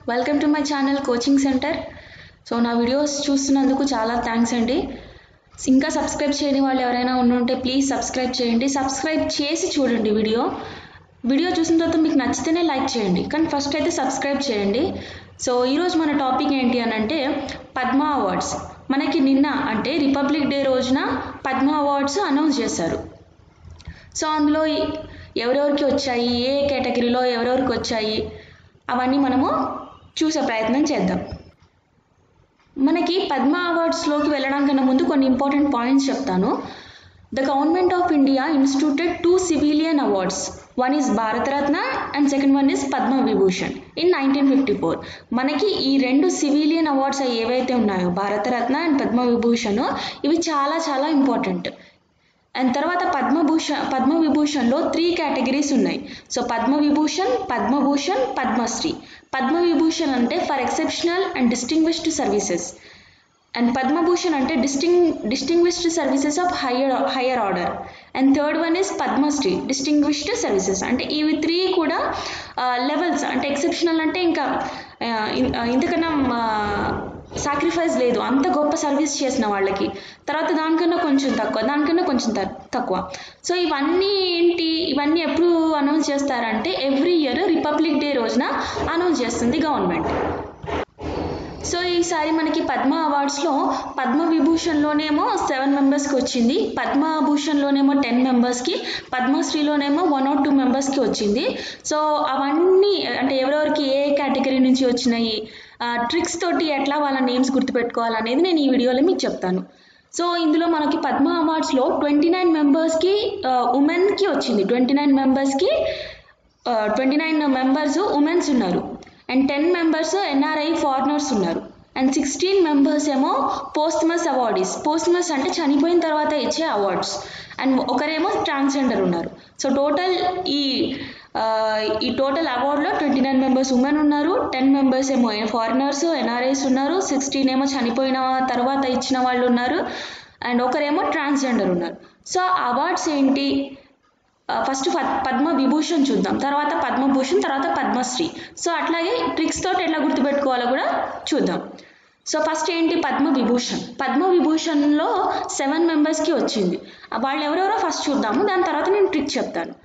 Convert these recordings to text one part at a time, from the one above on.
welcome to my channel coaching centre so నా videos చూస్తున్నందుకు చాలా థ్యాంక్స్ అండి ఇంకా సబ్స్క్రైబ్ చేయని వాళ్ళు ఎవరైనా ఉండుంటే ప్లీజ్ సబ్స్క్రైబ్ చేయండి సబ్స్క్రైబ్ చేసి చూడండి వీడియో వీడియో చూసిన తర్వాత మీకు నచ్చితేనే లైక్ చేయండి కానీ ఫస్ట్ అయితే సబ్స్క్రైబ్ చేయండి సో ఈరోజు మన టాపిక్ ఏంటి అని అంటే పద్మ అవార్డ్స్ మనకి నిన్న అంటే రిపబ్లిక్ డే రోజున పద్మ అవార్డ్స్ అనౌన్స్ చేశారు సో అందులో ఈ- ఎవరెవరికి వచ్చాయి ఏ కేటగిరీలో ఎవరెవరికి వచ్చాయి అవన్నీ మనము చూసే ప్రయత్నం చేద్దాం మనకి పద్మ అవార్డ్స్లోకి వెళ్ళడం కన్నా ముందు కొన్ని ఇంపార్టెంట్ పాయింట్స్ చెప్తాను the government of India instituted two civilian awards one is Bharat Ratna and second one is Padma Vibhushan in nineteen fifty four మనకి ఈ రెండు సివిలియన్ అవార్డ్స్ ఏవైతే ఉన్నాయో భారతరత్న అండ్ పద్మ విభూషణ్ ఇవి చాలా చాలా ఇంపార్టెంట్ అండ్ తర్వాత పద్మభూషణ్ పద్మవిభూషణ్లో త్రీ కేటగిరీస్ ఉన్నాయి సో పద్మవిభూషణ్ పద్మభూషణ్ పద్మశ్రీ పద్మవిభూషణ్ అంటే for exceptional and distinguished services and Padma Bhushan అంటే distinguished distinguished services of higher higher order and third one is Padma Shri distinguished services అంటే ఇవి త్రీ కూడా లెవెల్స్ అంటే ఎక్సెప్షనల్ అంటే ఇంకా ఆ, ఇన్- ఆ, ఇంతకన్నా సాక్రిఫైస్ లేదు అంత గొప్ప సర్వీస్ చేసిన వాళ్ళకి తర్వాత దానికన్నా కొంచెం తక్కువ దానికన్నా కొంచెం త- తక్కువ సో ఇవన్నీ ఏంటి ఇవన్నీ ఎప్పుడు అనౌన్స్ చేస్తారంటే ఎవ్రీ ఇయర్ రిపబ్లిక్ డే రోజున అనౌన్స్ చేస్తుంది గవర్నమెంట్ సో ఈసారి మనకి పద్మ అవార్డ్స్లో పద్మ విభూషణ్లోనేమో సెవెన్ మెంబర్స్కి వచ్చింది పద్మభూషణ్లోనేమో టెన్ మెంబర్స్కి పద్మశ్రీలోనేమో వన్ ఆర్ టూ మెంబర్స్కి వచ్చింది సో అవన్నీ అంటే ఎవరెవరికి ఏ కేటగిరీ నుంచి వచ్చినాయి ట్రిక్స్ తోటి ఎట్లా వాళ్ళ నేమ్స్ గుర్తుపెట్టుకోవాలనేది నేను ఈ వీడియోలో మీకు చెప్తాను సో ఇందులో మనకి పద్మ అవార్డ్స్లో ట్వంటీ నైన్ మెంబర్స్కి ఉమెన్కి వచ్చింది ట్వంటీ నైన్ మెంబర్స్కి ట్వంటీ నైన్ మెంబర్స్ ఉమెన్స్ ఉన్నారు and ten members NRI foreigners ఉన్నారు అండ్ సిక్స్టీన్ మెంబర్స్ ఏమో పోస్ట్మస్ అవార్డీస్ పోస్ట్మస్ అంటే చనిపోయిన తర్వాత ఇచ్చే అవార్డ్స్ అండ్ ఒకరేమో ట్రాన్స్జెండర్ ఉన్నారు సో టోటల్ ఈ ఆ, ఈ టోటల్ అవార్డులో ట్వంటీ నైన్ మెంబర్స్ ఉమెన్ ఉన్నారు టెన్ మెంబర్స్ ఏమో ఫారినర్స్ ఎన్ఆర్ఐస్ ఉన్నారు సిక్స్టీన్ ఏమో చనిపోయిన తర్వాత ఇచ్చిన వాళ్ళు ఉన్నారు అండ్ ఒకరేమో ట్రాన్స్జెండర్ ఉన్నారు సో అవార్డ్స్ ఏంటి ఫస్ట్ పద్మ విభూషణ్ చూద్దాం తర్వాత పద్మభూషణ్ తర్వాత పద్మశ్రీ సో అట్లాగే ట్రిక్స్ తోటి ఎట్లా గుర్తుపెట్టుకోవాలో కూడా చూద్దాం సో ఫస్ట్ ఏంటి పద్మ విభూషణ్ పద్మ విభూషణ్లో సెవెన్ మెంబర్స్కి వచ్చింది ఆ వాళ్ళు ఎవరెవరో ఫస్ట్ చూద్దాము దాని తర్వాత నేను ట్రిక్ చెప్తాను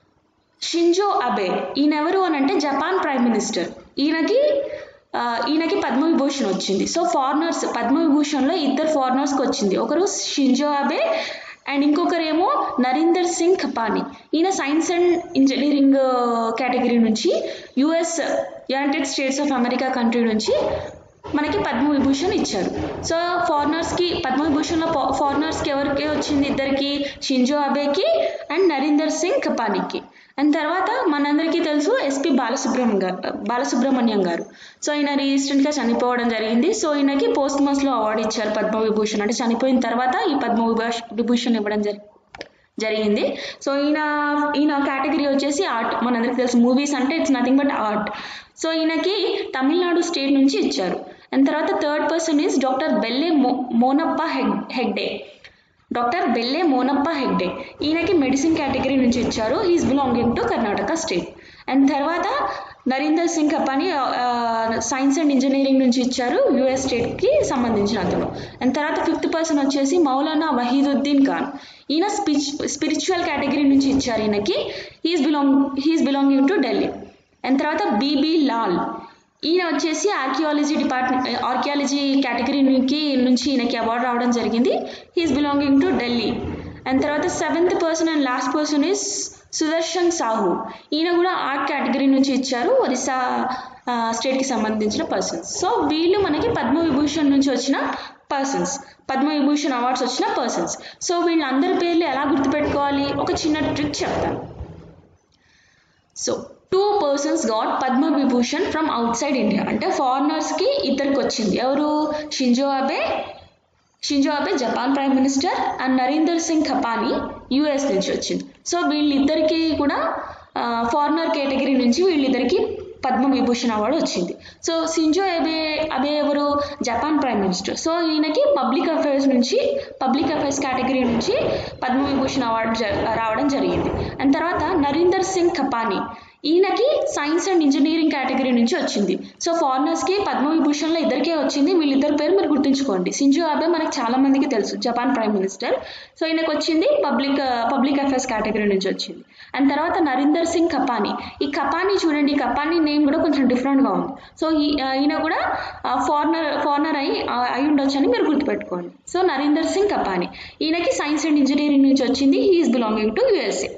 షింజో అబే ఈయన ఎవరు అని అంటే జపాన్ ప్రైమ్ మినిస్టర్ ఈయనకి ఆ, ఈయనకి పద్మవిభూషణ్ వచ్చింది సో ఫారినర్స్ పద్మవిభూషణ్లో ఇద్దరు ఫారినర్స్కి వచ్చింది ఒకరు షింజో అబే అండ్ ఇంకొకరేమో నరీందర్ సింగ్ ఖపాని ఈయన సైన్స్ అండ్ ఇంజనీరింగ్ కేటగిరీ నుంచి US United States of America country నుంచి మనకి పద్మవిభూషణ్ ఇచ్చారు సో ఫారినర్స్కి పద్మవిభూషణ్లో ఫారినర్స్కి ఎవరికి వచ్చింది ఇద్దరికి షింజో అబేకి అండ్ నరీందర్ సింగ్ కపానికి అండ్ తర్వాత మనందరికీ తెలుసు ఎస్పి బాలసుబ్రహ్మణ్యం గారు బాలసుబ్రహ్మణ్యం గారు సో ఈయన రీసెంట్గా చనిపోవడం జరిగింది సో ఈయనకి పోస్ట్ లో అవార్డు ఇచ్చారు పద్మవిభూషణ్ అంటే చనిపోయిన తర్వాత ఈ పద్మ విభూష్ విభూషణ్ ఇవ్వడం జరిగింది జరిగింది సో ఈయన ఈయన కేటగిరీ వచ్చేసి ఆర్ట్ మనందరికి తెలుసు మూవీస్ అంటే it's nothing but art so ఈయనకి తమిళనాడు స్టేట్ నుంచి ఇచ్చారు అండ్ తర్వాత third person is doctor Belle మో మోనప్ప హెగ్ హెగ్డే డాక్టర్ బెల్లె మోనప్ప హెగ్డే ఈయనకి మెడిసిన్ కేటగిరీ నుంచి ఇచ్చారు is belonging to Karnataka state and తర్వాత Narinder Singh కపాని science and engineering నుంచి ఇచ్చారు యుఎస్ స్టేట్కి సంబంధించిన అతను అండ్ తర్వాత ఫిఫ్త్ పర్సన్ వచ్చేసి మౌలానా వహీదుద్దీన్ ఖాన్ ఈయన స్పిచ్ స్పిరిచువల్ కేటగిరీ నుంచి ఇచ్చారు ఈయనకి he is belong he is belonging to Delhi and తర్వాత బీబీ లాల్ ఈయన వచ్చేసి ఆర్కియాలజీ డిపార్ట్మెంట్ ఆర్కియాలజీ కేటగిరీకి నుంచి ఈయనకి అవార్డు రావడం జరిగింది he is belonging to Delhi and తర్వాత seventh person and last person is Sudarshan Sahu ఈయన కూడా ఆర్ట్ కేటగిరీ నుంచి ఇచ్చారు ఒరిస్సా ఆ, స్టేట్కి సంబంధించిన పర్సన్స్ సో వీళ్ళు మనకి పద్మవిభూషణ్ నుంచి వచ్చిన పర్సన్స్ పద్మవిభూషణ్ అవార్డ్స్ వచ్చిన పర్సన్స్ సో వీళ్ళందరి పేర్లు ఎలా గుర్తుపెట్టుకోవాలి ఒక చిన్న ట్రిక్ చెప్తాను so two persons got Padma Vibhushan from out side India అంటే ఫారినర్స్కి ఇద్దరికి వచ్చింది ఎవరు Shinzo Abe Shinzo Abe Japan prime minister and Narinder Singh ఖపాని US నుంచి వచ్చింది సో వీళ్ళిద్దరికి కూడా ఫారినర్ కేటగిరీ నుంచి వీళ్ళిద్దరికి పద్మ విభూషణ్ అవార్డు వచ్చింది సో సింజో అబే అబే ఎవరు జపాన్ ప్రైమ్ మినిస్టర్ సో ఈయనకి పబ్లిక్ అఫైర్స్ నుంచి పబ్లిక్ అఫైర్స్ కేటగిరీ నుంచి పద్మ విభూషణ్ అవార్డు జ- రావడం జరిగింది అండ్ తర్వాత నరీందర్ సింగ్ కపానీ ఈయనకి సైన్స్ అండ్ ఇంజనీరింగ్ కేటగిరీ నుంచి వచ్చింది సో ఫారినర్స్కి పద్మ విభూషణ్లో ఇద్దరికే వచ్చింది వీళ్ళిద్దరి పేరు మీరు గుర్తుంచుకోండి సింజో అబే మనకు చాలా మందికి తెలుసు జపాన్ ప్రైమ్ మినిస్టర్ సో ఈయనకు వచ్చింది పబ్లిక్ పబ్లిక్ అఫైర్స్ కేటగిరీ నుంచి వచ్చింది అండ్ తర్వాత నరీందర్ సింగ్ కపానీ ఈ కపానీ చూడండి ఈ కపానీ నేమ్ కూడా కొంచెం డిఫరెంట్గా ఉంది సో ఈ ఆ, ఈయన కూడా ఫారినర్ ఫారినర్ అయి ఆ, అయి ఉండొచ్చు అని మీరు గుర్తుపెట్టుకోండి సో నరీందర్ సింగ్ కపానీ ఈయనకి సైన్స్ అండ్ ఇంజనీరింగ్ నుంచి వచ్చింది he is belonging to USA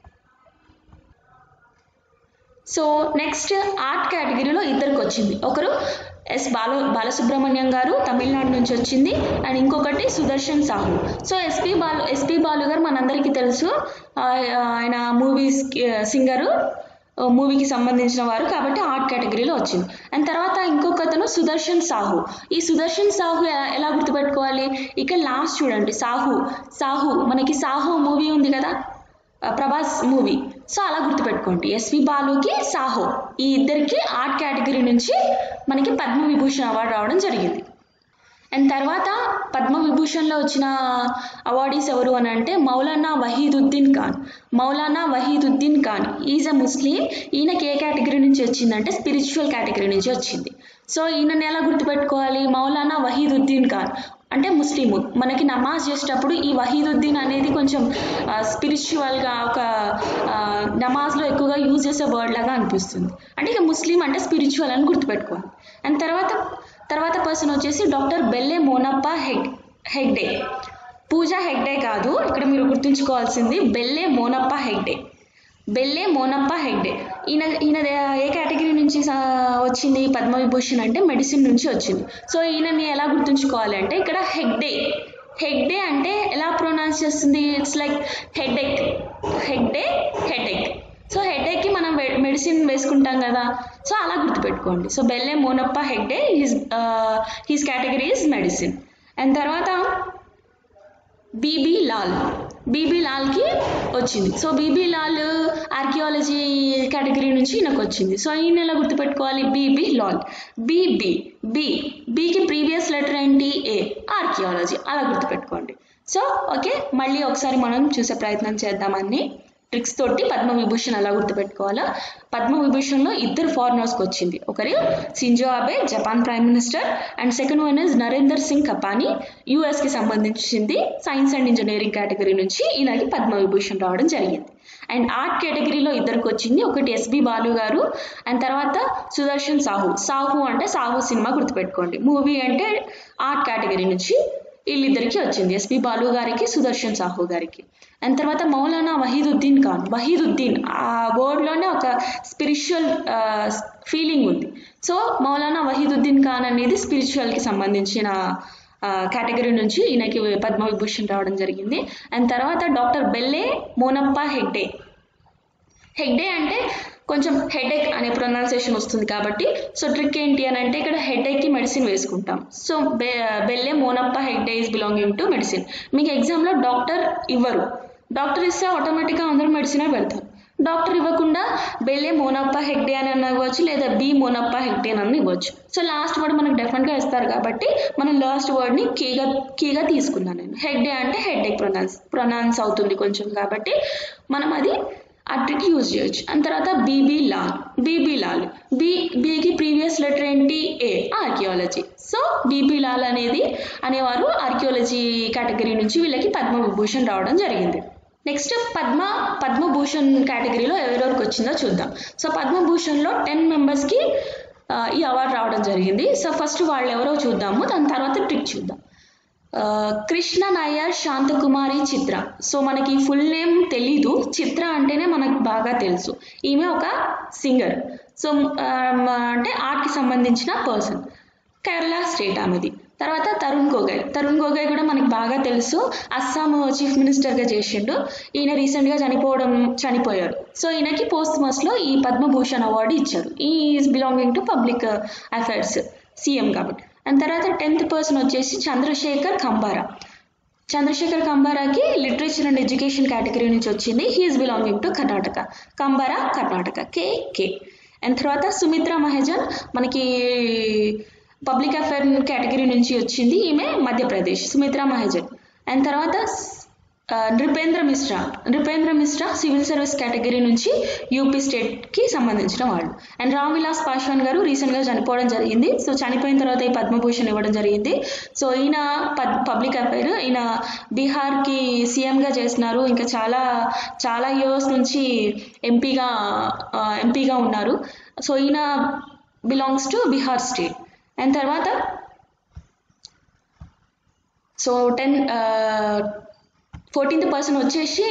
so next art కేటగిరీలో ఇద్దరికి వచ్చింది ఒకరు ఎస్ బాల బాలసుబ్రహ్మణ్యం గారు తమిళనాడు నుంచి వచ్చింది అండ్ ఇంకొకటి Sudarshan Sahu so S P Balu S P Balu గారు మనందరికీ తెలుసు ఆ, ఆయన మూవీస్ సింగరు మూవీకి సంబంధించిన వారు కాబట్టి ఆర్ట్ కేటగిరీలో వచ్చింది అండ్ తర్వాత ఇంకొక అతను సుదర్శన్ సాహు ఈ సుదర్శన్ సాహు ఎలా ఎలా గుర్తుపెట్టుకోవాలి ఇక్కడ లాస్ట్ చూడండి సాహు సాహు మనకి సాహు మూవీ ఉంది కదా ఆ, ప్రభాస్ మూవీ సో అలా గుర్తుపెట్టుకోండి ఎస్వి బాలుకి సాహో ఈ ఇద్దరికి ఆర్ట్ కేటగిరీ నుంచి మనకి పద్మ విభూషణ్ అవార్డు రావడం జరిగింది అండ్ తర్వాత పద్మ విభూషణ్లో వచ్చిన అవార్డీస్ ఎవరు అని అంటే Maulana Wahiduddin Khan Maulana Wahiduddin Khan is a Muslim ఈయనకి ఏ కేటగిరీ నుంచి వచ్చిందంటే స్పిరిచువల్ కేటగిరీ నుంచి వచ్చింది సో ఈయనని ఎలా గుర్తుపెట్టుకోవాలి మౌలానా వహీదుద్దీన్ ఖాన్ అంటే ముస్లిము మనకి నమాజ్ చేసేటప్పుడు ఈ వహీదుద్దీన్ అనేది కొంచెం స్పిరిచువల్గా ఒక ఆ, నమాజ్లో ఎక్కువగా యూజ్ చేసే వర్డ్ లాగా అనిపిస్తుంది అంటే ఇక ముస్లిం అంటే స్పిరిచువల్ అని గుర్తుపెట్టుకోవాలి అండ్ తర్వాత తర్వాత పర్సన్ వచ్చేసి డాక్టర్ బెల్లె మోనప్ప హెగ్ హెగ్డే పూజా హెగ్డే కాదు ఇక్కడ మీరు గుర్తుంచుకోవాల్సింది బెల్లె మోనప్ప హెగ్డే బెల్లె మోనప్ప హెగ్డే ఈయన ఈయన ఏ కేటగిరీ నుంచి సా- వచ్చింది పద్మవిభూషణ్ అంటే మెడిసిన్ నుంచి వచ్చింది సో ఈయనని ఎలా గుర్తుంచుకోవాలి అంటే ఇక్కడ హెగ్డే హెగ్డే అంటే ఎలా ప్రొనౌన్స్ చేస్తుంది it's like headache Hegde headache so హెడేక్కి మనం మెడిసిన్ వేసుకుంటాం కదా సో అలా గుర్తుపెట్టుకోండి so Belle Monappa Hegde he's he's category is medicine and తర్వాత బీబీ లాల్ బీబీ లాల్కి వచ్చింది so B B Lal archaeology category నుంచి ఈయనకు వచ్చింది సో ఈయన ఎలా గుర్తుపెట్టుకోవాలి బీబీ లాల్ బీబీ బి బీకి ప్రీవియస్ లెటర్ ఏంటి ఏ ఆర్కియాలజీ అలా గుర్తుపెట్టుకోండి సో ఓకే మళ్ళీ ఒకసారి మనం చూసే ప్రయత్నం చేద్దామని ట్రిక్స్ తోటి పద్మ విభూషణ్ ఎలా గుర్తుపెట్టుకోవాలో పద్మ విభూషణ్లో ఇద్దరు ఫారినర్స్కి వచ్చింది ఒకరు Shinzo Abe Japan prime minister and second one is Narender Singh Kapany యుఎస్కి సంబంధించింది సైన్స్ అండ్ ఇంజనీరింగ్ కేటగిరీ నుంచి ఈయనకి పద్మ విభూషణ్ రావడం జరిగింది అండ్ ఆర్ట్ కేటగిరీలో ఇద్దరికి వచ్చింది ఒకటి ఎస్బి బాలు గారు అండ్ తర్వాత సుదర్శన్ సాహు సాహు అంటే సాహు సినిమా గుర్తుపెట్టుకోండి మూవీ అంటే ఆర్ట్ కేటగిరీ నుంచి వీళ్ళిద్దరికి వచ్చింది ఎస్పి బాలు గారికి సుదర్శన్ సాహు గారికి అండ్ తర్వాత మౌలానా వహీదుద్దీన్ ఖాన్ వహీదుద్దీన్ ఆ వర్డ్లోనే ఒక స్పిరిచువల్ ఫీలింగ్ ఉంది సో మౌలానా వహీదుద్దీన్ ఖాన్ అనేది స్పిరిచువల్కి సంబంధించిన కేటగిరీ నుంచి ఈయనకి పద్మ విభూషణ్ రావడం జరిగింది అండ్ తర్వాత డాక్టర్ బెల్లే మోనప్ప హెగ్డే హెగ్డే అంటే కొంచెం హెడేక్ అనే ప్రొనౌన్సియేషన్ వస్తుంది కాబట్టి సో ట్రిక్ ఏంటి అని అంటే ఇక్కడ హెడేక్కి మెడిసిన్ వేసుకుంటాం so Be Belle Monappa Hegde is belonging to medicine మీకు ఎగ్జామ్లో డాక్టర్ ఇవ్వరు డాక్టర్ ఇస్తే ఆటోమేటిక్గా అందరూ మెడిసినే పెడతారు డాక్టర్ ఇవ్వకుండా బెల్లే మోనప్ప హెగ్డే అని అన్న ఇవ్వచ్చు లేదా బి మోనప్ప హెగ్డే అని ఇవ్వచ్చు సో లాస్ట్ వర్డ్ మనకు డెఫినెట్గా ఇస్తారు కాబట్టి మనం లాస్ట్ వర్డ్ని కీగా కీగా తీసుకున్నాను నేను హెగ్డే అంటే హెడ్ఏక్ ప్రొనౌన్స్ ప్రొనౌన్స్ అవుతుంది కొంచెం కాబట్టి మనం అది ఆ ట్రిక్ యూజ్ చేయొచ్చు అండ్ తర్వాత B B Lal B B Lal B బీకి ప్రీవియస్ లెటర్ ఏంటి A archaeology so B B Lal అనేది అనేవారు ఆర్కియాలజీ కేటగిరీ నుంచి వీళ్ళకి పద్మ విభూషణ్ రావడం జరిగింది నెక్స్ట్ పద్మ పద్మభూషణ్ కేటగిరీలో ఎవరెవరికి వచ్చిందో చూద్దాం సో పద్మభూషణ్లో టెన్ మెంబర్స్కి ఈ అవార్డు రావడం జరిగింది సో ఫస్ట్ వాళ్ళు ఎవరో చూద్దాము దాని తర్వాత ట్రిక్ చూద్దాం ఆ, కృష్ణ నాయర్ శాంతకుమారి చిత్ర సో మనకి ఫుల్ నేమ్ తెలీదు చిత్ర అంటేనే మనకు బాగా తెలుసు ఈమె ఒక సింగర్ సో ఆ, మ- అంటే ఆర్ట్కి సంబంధించిన పర్సన్ కేరళ స్టేట్ ఆమెది తర్వాత తరుణ్ గొగోయ్ తరుణ్ గొగోయ్ కూడా మనకి బాగా తెలుసు అస్సాం చీఫ్ మినిస్టర్గా చేసిండు ఈయన రీసెంట్గా చనిపోవడం చనిపోయారు సో ఈయనకి పోస్ట్ మస్లో ఈ పద్మభూషణ్ అవార్డు ఇచ్చారు ఈ is belonging to public affairs CM కాబట్టి అండ్ తర్వాత టెన్త్ పర్సన్ వచ్చేసి Chandrasekhar Kambara Chandrasekhar కంబారాకి literature and education category నుంచి వచ్చింది he is belonging to Karnataka Kambara Karnataka K K and తర్వాత సుమిత్ర మహాజన్ మనకి పబ్లిక్ అఫైర్ కేటగిరీ నుంచి వచ్చింది ఈమె మధ్యప్రదేశ్ సుమిత్ర మహాజన్ అండ్ తర్వాత ఆ, Nripendra Misra Nripendra Misra civil service category నుంచి యూపీ స్టేట్కి సంబంధించిన వాళ్ళు అండ్ రామ్ విలాస్ పాశ్వాన్ గారు రీసెంట్గా చనిపోవడం జరిగింది సో చనిపోయిన తర్వాత ఈ పద్మభూషణ్ ఇవ్వడం జరిగింది సో ఈయన పద్ పబ్లిక్ అఫైర్ ఈయన బీహార్కి సీఎంగా చేసినారు ఇంకా చాలా చాలా ఇయర్స్ నుంచి ఎంపీగా ఎంపీగా ఉన్నారు సో ఈయన belongs to Bihar state and తర్వాత సో టెన్ ఫోర్టీన్త్ పర్సన్ వచ్చేసి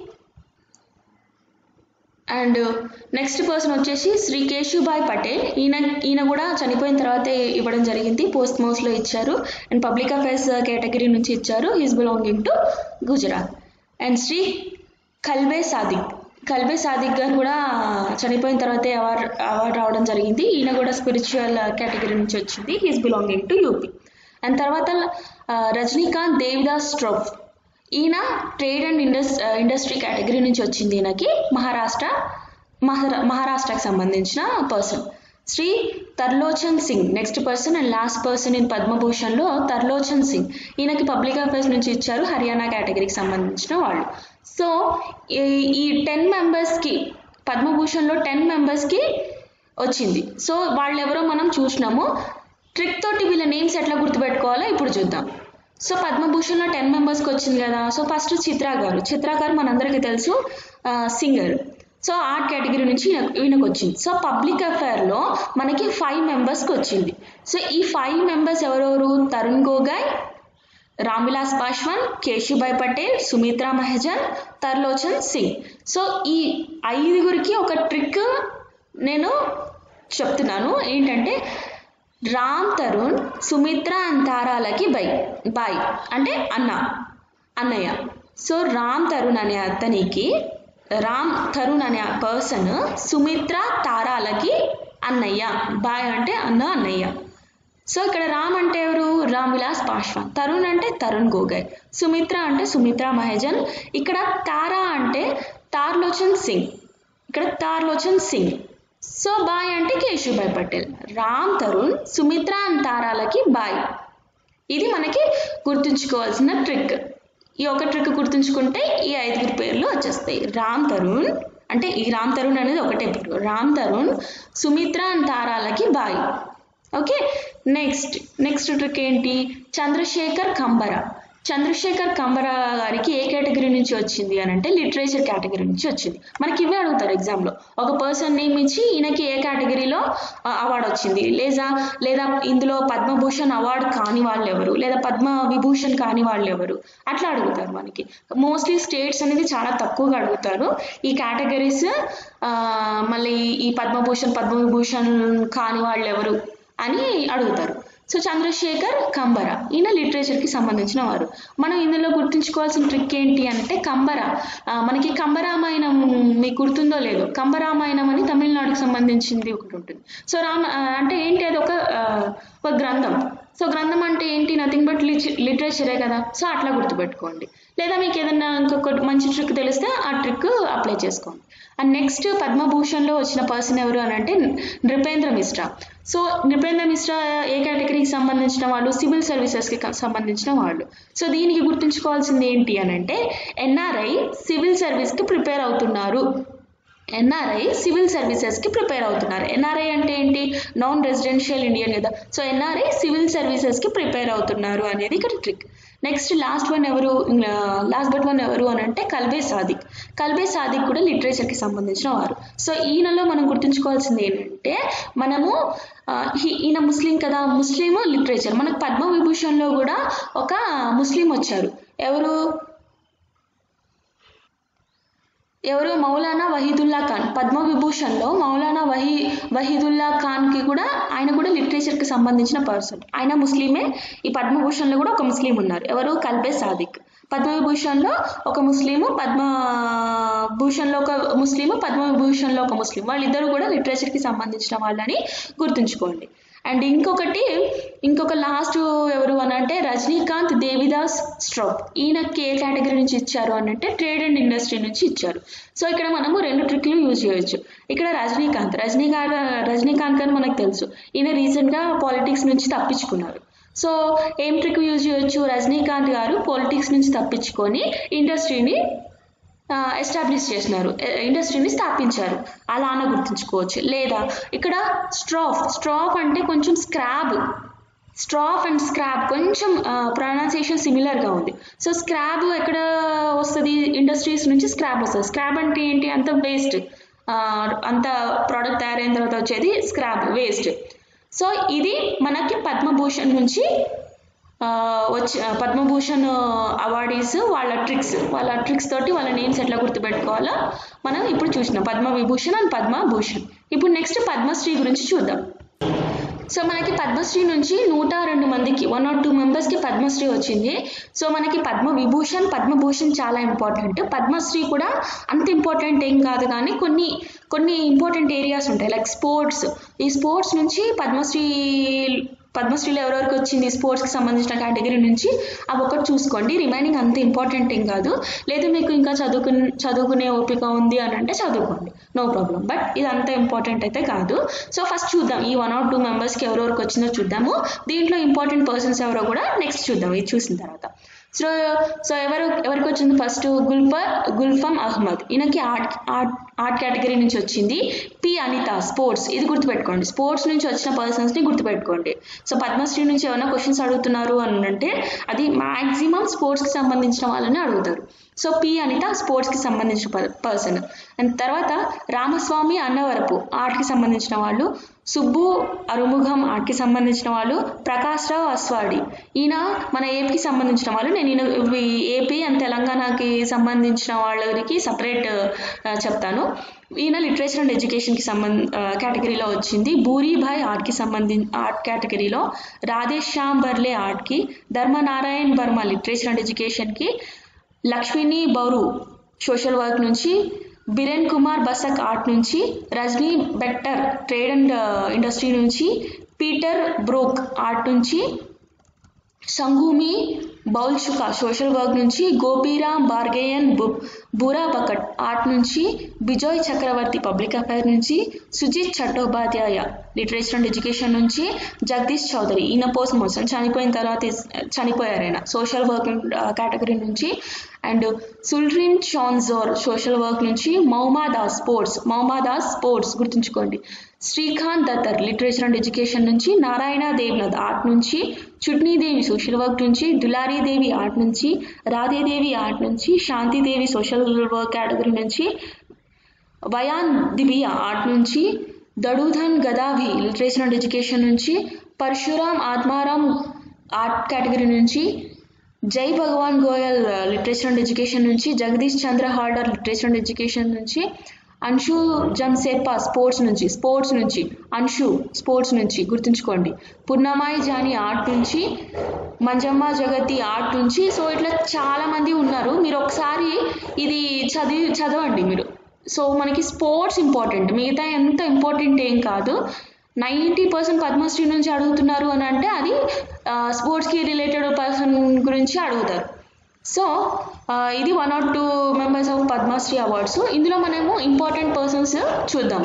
అండ్ నెక్స్ట్ పర్సన్ వచ్చేసి శ్రీ కేశుభాయ్ పటేల్ ఈయన ఈయన కూడా చనిపోయిన తర్వాతే ఇవ్వడం జరిగింది పోస్ట్ మోస్ట్లో ఇచ్చారు అండ్ పబ్లిక్ అఫైర్స్ కేటగిరీ నుంచి ఇచ్చారు is belonging to Gujarat and Shri Kalbe Sadiq Kalbe Sadiq గారు కూడా చనిపోయిన తర్వాతే అవార్డ్ అవార్డు రావడం జరిగింది ఈయన కూడా స్పిరిచువల్ కేటగిరీ నుంచి వచ్చింది is belonging to UP and తర్వాత ఆ, రజనీకాంత్ దేవిదాస్ ట్రోఫ్ ఈయన ట్రేడ్ అండ్ ఇండస్ ఇండస్ట్రీ కేటగిరీ నుంచి వచ్చింది ఈయనకి మహారాష్ట్ర మహారా మహారాష్ట్రకి సంబంధించిన person Shri Tarlochan Singh next person and last person in పద్మభూషణ్లో తర్లోచన్ సింగ్ ఈయనకి పబ్లిక్ అఫైర్స్ నుంచి ఇచ్చారు హర్యానా కేటగిరీకి సంబంధించిన వాళ్ళు సో ఈ- ఈ టెన్ మెంబర్స్కి పద్మభూషణ్లో టెన్ మెంబర్స్కి వచ్చింది సో వాళ్ళెవరో మనం చూసినాము ట్రిక్ తోటి వీళ్ళ నేమ్స్ ఎట్లా గుర్తుపెట్టుకోవాలో ఇప్పుడు చూద్దాం సో పద్మభూషణ్లో టెన్ మెంబర్స్కి వచ్చింది కదా సో ఫస్ట్ చిత్రా గారు చిత్రా గారు మనందరికీ తెలుసు సింగర్ సో ఆర్ట్ కేటగిరీ నుంచి ఈయన- ఈయనకు వచ్చింది సో పబ్లిక్ అఫైర్లో మనకి ఫైవ్ మెంబర్స్కి వచ్చింది సో ఈ ఫైవ్ మెంబర్స్ ఎవరెవరు తరుణ్ గోగాయ్ రామ్విలాస్ పాశ్వాన్ కేశుభాయ్ పటేల్ సుమిత్రా మహజన్ తర్లోచన్ సింగ్ సో ఈ ఐదుగురికి ఒక ట్రిక్ నేను చెప్తున్నాను ఏంటంటే రామ్ తరుణ్ సుమిత్ర అండ్ తారాలకి బై బాయ్ అంటే అన్న అన్నయ్య సో రామ్ తరుణ్ అనే అతనికి రామ్ తరుణ్ అనే పర్సన్ సుమిత్ర తారాలకి అన్నయ్య బాయ్ అంటే అన్న అన్నయ్య సో ఇక్కడ రామ్ అంటే ఎవరు రామ్ విలాస్ పాశ్వాన్ తరుణ్ అంటే తరుణ్ గోగయ్ సుమిత్ర అంటే సుమిత్ర మహజన్ ఇక్కడ తారా అంటే తార్లోచన్ సింగ్ ఇక్కడ తార్లోచన్ సింగ్ సో బాయ్ అంటే కేశుభాయ్ పటేల్ రామ్ తరుణ్ సుమిత్ర అండ్ తారాలకి బాయ్ ఇది మనకి గుర్తుంచుకోవాల్సిన ట్రిక్ ఈ ఒక ట్రిక్ గుర్తుంచుకుంటే ఈ ఐదుగురు పేర్లు వచ్చేస్తాయి రామ్ తరుణ్ అంటే ఈ రామ్ తరుణ్ అనేది ఒకటే పేరు రామ్ తరుణ్ సుమిత్ర అండ్ తారాలకి bhai okay next next trick ఏంటి చంద్రశేఖర్ కంబరా చంద్రశేఖర్ కంబరా గారికి ఏ కేటగిరీ నుంచి వచ్చింది అని అంటే లిటరేచర్ కేటగిరీ నుంచి వచ్చింది మనకి ఇవే అడుగుతారు ఎగ్జామ్లో ఒక పర్సన్ నేమ్ ఇచ్చి ఈయనకి ఏ కేటగిరీలో అవార్డు వచ్చింది లేదా లేదా ఇందులో పద్మభూషణ్ అవార్డు కాని వాళ్ళు ఎవరు లేదా పద్మ విభూషణ్ కాని వాళ్ళు ఎవరు అట్లా అడుగుతారు మనకి మోస్ట్లీ స్టేట్స్ అనేది చాలా తక్కువగా అడుగుతారు ఈ కేటగిరీస్ మళ్ళీ ఈ పద్మభూషణ్ పద్మవిభూషణ్ కాని వాళ్ళు ఎవరు అని అడుగుతారు సో చంద్రశేఖర్ కంబర ఈయన లిటరేచర్కి సంబంధించిన వారు మనం ఇందులో గుర్తుంచుకోవాల్సిన ట్రిక్ ఏంటి అంటే కంబర ఆ, మనకి కంబరామాయణం మీకు గుర్తుందో లేదో కంబరామాయణం అని తమిళనాడుకి సంబంధించింది ఒకటి ఉంటుంది సో రామ ఆ, అంటే ఏంటి అది ఒక ఆ, ఒక గ్రంథం సో గ్రంథం అంటే ఏంటి నథింగ్ బట్ లిటరేచరే కదా సో అట్లా గుర్తుపెట్టుకోండి లేదా మీకు ఏదైనా ఇంకొక మంచి ట్రిక్ తెలిస్తే ఆ ట్రిక్ అప్లై చేసుకోండి అండ్ నెక్స్ట్ పద్మభూషణ్లో వచ్చిన పర్సన్ ఎవరు అని అంటే నృపేంద్ర మిశ్రా సో నృపేంద్ర మిశ్రా ఏ కేటగిరీకి సంబంధించిన వాళ్ళు సివిల్ సర్వీసెస్కి సంబంధించిన వాళ్ళు సో దీనికి గుర్తుంచుకోవాల్సింది ఏంటి అని అంటే ఎన్ఆర్ఐ సివిల్ సర్వీస్కి ప్రిపేర్ అవుతున్నారు ఎన్ఆర్ఐ సివిల్ సర్వీసెస్కి ప్రిపేర్ అవుతున్నారు ఎన్ఆర్ఐ అంటే ఏంటి నాన్ రెసిడెన్షియల్ ఇండియన్ కదా సో ఎన్ఆర్ఐ సివిల్ సర్వీసెస్కి ప్రిపేర్ అవుతున్నారు అనేది ఇక్కడ ట్రిక్ నెక్స్ట్ లాస్ట్ వన్ ఎవరు లాస్ట్ బట్ వన్ ఎవరు అని అంటే కల్బే సాదిక్ కల్బే సాదిక్ కూడా లిటరేచర్కి సంబంధించిన వారు సో ఈయనలో మనం గుర్తుంచుకోవాల్సింది ఏంటంటే మనము ఆ, ఈ- ఈయన ముస్లిం కదా ముస్లిం లిటరేచర్ మనకు పద్మ విభూషణ్లో కూడా ఒక ముస్లిం వచ్చారు ఎవరు ఎవరు మౌలానా వహీదుల్లా ఖాన్ పద్మవిభూషణ్లో మౌలానా వహీ వహీదుల్లా ఖాన్కి కూడా ఆయన కూడా లిటరేచర్కి సంబంధించిన పర్సన్ ఆయన ముస్లిమే ఈ పద్మభూషణ్లో కూడా ఒక ముస్లిం ఉన్నారు ఎవరు కల్బే సాదిక్ పద్మవిభూషణ్లో ఒక ముస్లిము పద్మభూషణ్లో ఒక ముస్లిము పద్మవిభూషణ్లో ఒక ముస్లిం వాళ్ళిద్దరు కూడా లిటరేచర్కి సంబంధించిన వాళ్ళని గుర్తుంచుకోండి అండ్ ఇంకొకటి ఇంకొక లాస్ట్ ఎవరు అని అంటే రజనీకాంత్ దేవిదాస్ స్ట్రాప్ ఈయన కే కేటగిరీ నుంచి ఇచ్చారు అని అంటే ట్రేడ్ అండ్ ఇండస్ట్రీ నుంచి ఇచ్చారు సో ఇక్కడ మనము రెండు ట్రిక్లు యూజ్ చేయొచ్చు ఇక్కడ రజనీకాంత్ రజనీకాంత్ రజనీకాంత్ అని మనకు తెలుసు ఈయన రీసెంట్గా పాలిటిక్స్ నుంచి తప్పించుకున్నారు సో ఏం ట్రిక్ యూజ్ చేయొచ్చు రజనీకాంత్ గారు పాలిటిక్స్ నుంచి తప్పించుకొని ఇండస్ట్రీని ఎస్టాబ్లిష్ చేసినారు ఇండస్ట్రీని స్థాపించారు అలా అన్న గుర్తుంచుకోవచ్చు లేదా ఇక్కడ స్ట్రాఫ్ స్ట్రాఫ్ అంటే కొంచెం స్క్రాబ్ స్ట్రాఫ్ అండ్ స్క్రాబ్ కొంచెం ప్రొనౌన్సియేషన్ సిమిలర్గా ఉంది సో స్క్రాబ్ ఎక్కడ వస్తుంది ఇండస్ట్రీస్ నుంచి స్క్రాబ్ వస్తుంది స్క్రాబ్ అంటే ఏంటి అంత వేస్ట్ అంత ప్రోడక్ట్ తయారైన తర్వాత వచ్చేది స్క్రాబ్ వేస్ట్ సో ఇది మనకి పద్మభూషణ్ నుంచి వచ్చి పద్మభూషణ్ అవార్డీస్ వాళ్ళ ట్రిక్స్ వాళ్ళ ట్రిక్స్ తోటి వాళ్ళ నేమ్స్ ఎట్లా గుర్తుపెట్టుకోవాలో మనం ఇప్పుడు చూసినాం పద్మ విభూషణ్ అండ్ పద్మభూషణ్ ఇప్పుడు నెక్స్ట్ పద్మశ్రీ గురించి చూద్దాం సో మనకి పద్మశ్రీ నుంచి నూట రెండు మందికి వన్ ఆర్ టూ మెంబర్స్కి పద్మశ్రీ వచ్చింది సో మనకి పద్మ విభూషణ్ పద్మభూషణ్ చాలా ఇంపార్టెంట్ పద్మశ్రీ కూడా అంత ఇంపార్టెంట్ ఏం కాదు కానీ కొన్ని కొన్ని ఇంపార్టెంట్ ఏరియాస్ ఉంటాయి లైక్ స్పోర్ట్స్ ఈ స్పోర్ట్స్ నుంచి పద్మశ్రీ పద్మశ్రీలో ఎవరెవరికి వచ్చింది స్పోర్ట్స్కి సంబంధించిన కేటగిరీ నుంచి అవి ఒకటి చూసుకోండి రిమైనింగ్ అంత ఇంపార్టెంట్ ఏం కాదు లేదు మీకు ఇంకా చదువుకు చదువుకునే ఓపిక ఉంది అని అంటే చదువుకోండి నో ప్రాబ్లం బట్ ఇది అంత ఇంపార్టెంట్ అయితే కాదు సో ఫస్ట్ చూద్దాం ఈ వన్ ఆర్ టూ మెంబర్స్కి ఎవరెవరికి వచ్చిందో చూద్దాము దీంట్లో ఇంపార్టెంట్ పర్సన్స్ ఎవరో కూడా నెక్స్ట్ చూద్దాం ఇది చూసిన తర్వాత సో సో ఎవరు ఎవరికి వచ్చింది ఫస్ట్ గుల్ఫా గుల్ఫమ్ అహ్మద్ ఈయనకి ఆర్ట్ ఆర్ట్ ఆర్ట్ కేటగిరీ నుంచి వచ్చింది పి అనిత స్పోర్ట్స్ ఇది గుర్తుపెట్టుకోండి స్పోర్ట్స్ నుంచి వచ్చిన పర్సన్స్ని గుర్తుపెట్టుకోండి సో పద్మశ్రీ నుంచి ఏమైనా క్వశ్చన్స్ అడుగుతున్నారు అని అంటే అది మ్యాక్సిమం స్పోర్ట్స్కి సంబంధించిన వాళ్ళని అడుగుతారు సో పి అనిత స్పోర్ట్స్కి సంబంధించిన పర్సన్ అండ్ తర్వాత రామస్వామి అన్నవరపు ఆర్ట్కి సంబంధించిన వాళ్ళు సుబ్బు అరుముఖం ఆర్ట్కి సంబంధించిన వాళ్ళు ప్రకాష్ రావు అస్వాడి ఈయన మన ఏపీకి సంబంధించిన వాళ్ళు నేను ఈయన ఏపీ అండ్ తెలంగాణకి సంబంధించిన వాళ్ళకి సపరేట్ చెప్తాను ఈయన లిటరేచర్ అండ్ ఎడ్యుకేషన్కి సంబంధ కేటగిరీలో వచ్చింది బూరీభాయ్ ఆర్ట్కి సంబంధించి ఆర్ట్ కేటగిరీలో రాధేశ్యామ్ బర్లే ఆర్ట్కి ధర్మనారాయణ్ బర్మ లిటరేచర్ అండ్ ఎడ్యుకేషన్కి లక్ష్మిని బౌరు సోషల్ వర్క్ నుంచి బిరెన్ కుమార్ బసక్ ఆర్ట్ నుంచి Rajni Bector trade and industry నుంచి పీటర్ బ్రోక్ ఆర్ట్ నుంచి సంగూమి బౌల్చుకా సోషల్ వర్క్ నుంచి గోపీరామ్ బార్గేయన్ బు బూరా బకట్ ఆర్ట్ నుంచి బిజోయ్ చక్రవర్తి పబ్లిక్ అఫైర్ నుంచి Sujit Chattopadhyay literature and education నుంచి జగదీష్ చౌదరి ఈయన పోస్ట్ మోసం చనిపోయిన తర్వాత చనిపోయారు ఆయన సోషల్ వర్క్ కేటగిరీ నుంచి అండ్ సుల్రిన్ షాన్జోర్ సోషల్ వర్క్ నుంచి మౌమాదాస్ స్పోర్ట్స్ మౌమాదాస్ స్పోర్ట్స్ గుర్తుంచుకోండి శ్రీకాంత్ దత్తర్ లిటరేచర్ అండ్ ఎడ్యుకేషన్ నుంచి నారాయణ దేవ్నాథ్ ఆర్ట్ నుంచి చుట్నీదేవి సోషల్ వర్క్ నుంచి దులారీదేవి ఆర్ట్ నుంచి రాధేదేవి ఆర్ట్ నుంచి శాంతిదేవి సోషల్ వర్క్ కేటగిరీ నుంచి వయాన్ దిబియా ఆర్ట్ నుంచి Dadudan Gadhavi literature and education నుంచి పరశురామ్ ఆత్మారాం ఆర్ట్ కేటగిరీ నుంచి Jai Bhagwan Goyal literature and education నుంచి Jagdish Chandra Halder literature and education నుంచి అన్షు జమ్సేపా స్పోర్ట్స్ నుంచి స్పోర్ట్స్ నుంచి అన్షు స్పోర్ట్స్ నుంచి గుర్తుంచుకోండి పున్నమాయి జాని ఆర్ట్ నుంచి మంజమ్మ జగతి ఆర్ట్ నుంచి సో ఇట్లా చాలా మంది ఉన్నారు మీరు ఒకసారి ఇది చదివి చదవండి మీరు సో మనకి స్పోర్ట్స్ ఇంపార్టెంట్ మిగతా ఎంత ఇంపార్టెంట్ ఏం కాదు నైంటీ పర్సెంట్ పద్మశ్రీ నుంచి అడుగుతున్నారు అని అంటే అది స్పోర్ట్స్కి రిలేటెడ్ పర్సన్ గురించి అడుగుతారు సో ఇది one or two members of Padmashri awards ఇందులో మనము ఇంపార్టెంట్ పర్సన్స్ చూద్దాం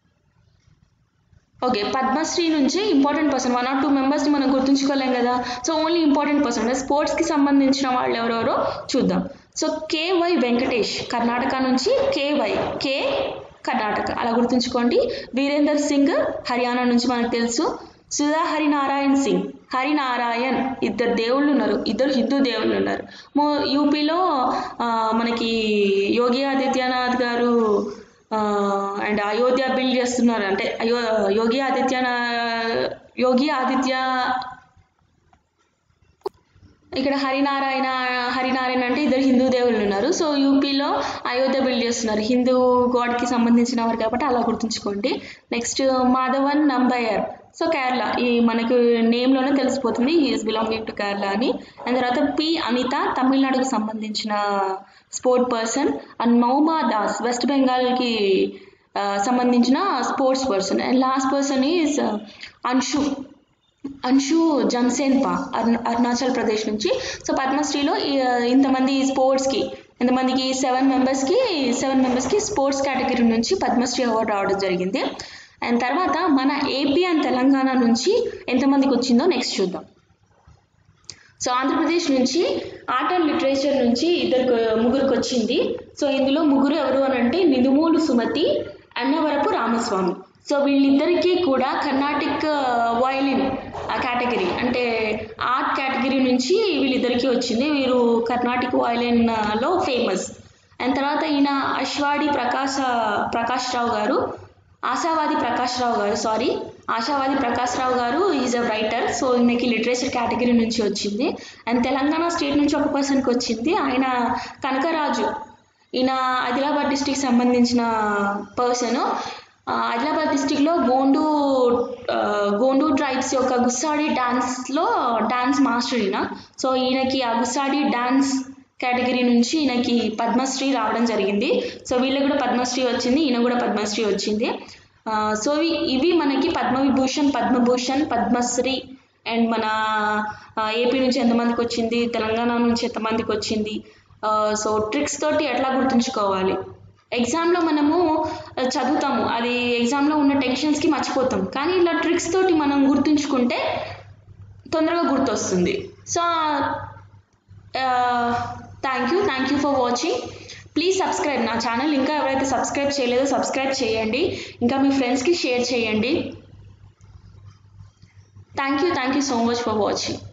ఓకే పద్మశ్రీ నుంచి important person one or two మెంబర్స్ని మనం గుర్తుంచుకోలేం కదా సో ఓన్లీ ఇంపార్టెంట్ పర్సన్ అంటే స్పోర్ట్స్కి సంబంధించిన వాళ్ళు ఎవరెవరో చూద్దాం సో కేవై వెంకటేష్ కర్ణాటక నుంచి కేవై కే కర్ణాటక అలా గుర్తుంచుకోండి వీరేందర్ సింగ్ హర్యానా నుంచి మనకు తెలుసు సుధా హరినారాయణ్ సింగ్ హరినారాయణ్ ఇద్దరు దేవుళ్ళు ఉన్నారు ఇద్దరు హిందూ దేవుళ్ళు ఉన్నారు మో యూపీలో మనకి యోగి ఆదిత్యనాథ్ గారు అండ్ అయోధ్య బిల్డ్ చేస్తున్నారు అంటే అయో యోగి ఆదిత్యనా యోగి ఆదిత్య ఇక్కడ హరినారాయణ హరినారాయణ అంటే ఇద్దరు హిందూ దేవుళ్ళు ఉన్నారు సో యూపీలో అయోధ్య బిల్డ్ చేస్తున్నారు హిందూ గాడ్కి సంబంధించిన వారు కాబట్టి అలా గుర్తుంచుకోండి నెక్స్ట్ మాధవన్ నంబయర్ సో కేరళ ఈ మనకు నేమ్లోనే తెలిసిపోతుంది ఈజ్ బిలాంగింగ్ టు కేరళ అని అండ్ తర్వాత పి అనిత తమిళనాడుకు సంబంధించిన sport person and Mouma Das West బెంగాల్కి సంబంధించిన sports person and last person is Anshu Anshu Jamsenpa అరుణ అరుణాచల్ ప్రదేశ్ నుంచి సో పద్మశ్రీలో ఈ, ఇంతమంది స్పోర్ట్స్కి ఇంతమందికి సెవెన్ మెంబర్స్కి సెవెన్ మెంబర్స్కి స్పోర్ట్స్ కేటగిరీ నుంచి పద్మశ్రీ అవార్డు రావడం జరిగింది అండ్ తర్వాత మన ఏపీ అండ్ తెలంగాణ నుంచి ఎంతమందికి వచ్చిందో నెక్స్ట్ చూద్దాం సో ఆంధ్రప్రదేశ్ నుంచి ఆర్ట్ అండ్ లిటరేచర్ నుంచి ఇద్దరు ముగ్గురికి వచ్చింది సో ఇందులో ముగ్గురు ఎవరు అని అంటే నిదుమూలు సుమతి అన్నవరపు రామస్వామి సో వీళ్ళిద్దరికీ కూడా కర్ణాటిక్ వయలిన్ కేటగిరీ అంటే ఆర్ట్ కేటగిరీ నుంచి వీళ్ళిద్దరికీ వచ్చింది వీరు కర్ణాటిక్ వయలిన్ లో ఫేమస్ అండ్ తర్వాత ఈయన అశ్వాడి ప్రకాశ ప్రకాష్ రావు గారు ఆశావాది ప్రకాష్ రావు గారు సారీ ఆశావాది ప్రకాష్ రావు గారు ఈజ్ అ రైటర్ సో ఈయనకి లిటరేచర్ కేటగిరీ నుంచి వచ్చింది అండ్ తెలంగాణ స్టేట్ నుంచి ఒక పర్సన్కి వచ్చింది ఆయన కనకరాజు ఈయన ఆదిలాబాద్ డిస్టిక్ సంబంధించిన పర్సన్ ఆదిలాబాద్ డిస్టిక్లో గోండు ఆ, గోండు ట్రైబ్స్ యొక్క గుస్సాడి డాన్స్లో డాన్స్ మాస్టర్ ఈయన సో ఈయనకి ఆ గుస్సాడి డాన్స్ కేటగిరీ నుంచి ఈయనకి పద్మశ్రీ రావడం జరిగింది సో వీళ్ళకి కూడా పద్మశ్రీ వచ్చింది ఈయన కూడా పద్మశ్రీ వచ్చింది ఆ, సో ఇవి ఇవి మనకి పద్మవిభూషణ్ పద్మభూషణ్ పద్మశ్రీ అండ్ మన ఆ, ఏపీ నుంచి ఎంతమందికి వచ్చింది తెలంగాణ నుంచి ఎంతమందికి వచ్చింది ఆ, సో ట్రిక్స్ తోటి ఎట్లా గుర్తుంచుకోవాలి ఎగ్జామ్లో మనము ఆ, చదువుతాము అది ఎగ్జామ్లో ఉన్న టెన్షన్స్కి మర్చిపోతాం కానీ ఇలా ట్రిక్స్ తోటి మనం గుర్తుంచుకుంటే తొందరగా గుర్తొస్తుంది so thank you thank you for watching please subscribe నా ఛానల్ ఇంకా ఎవరైతే సబ్స్క్రైబ్ చేయలేదో సబ్స్క్రైబ్ చేయండి ఇంకా మీ ఫ్రెండ్స్కి షేర్ చేయండి thank you thank you so much for watching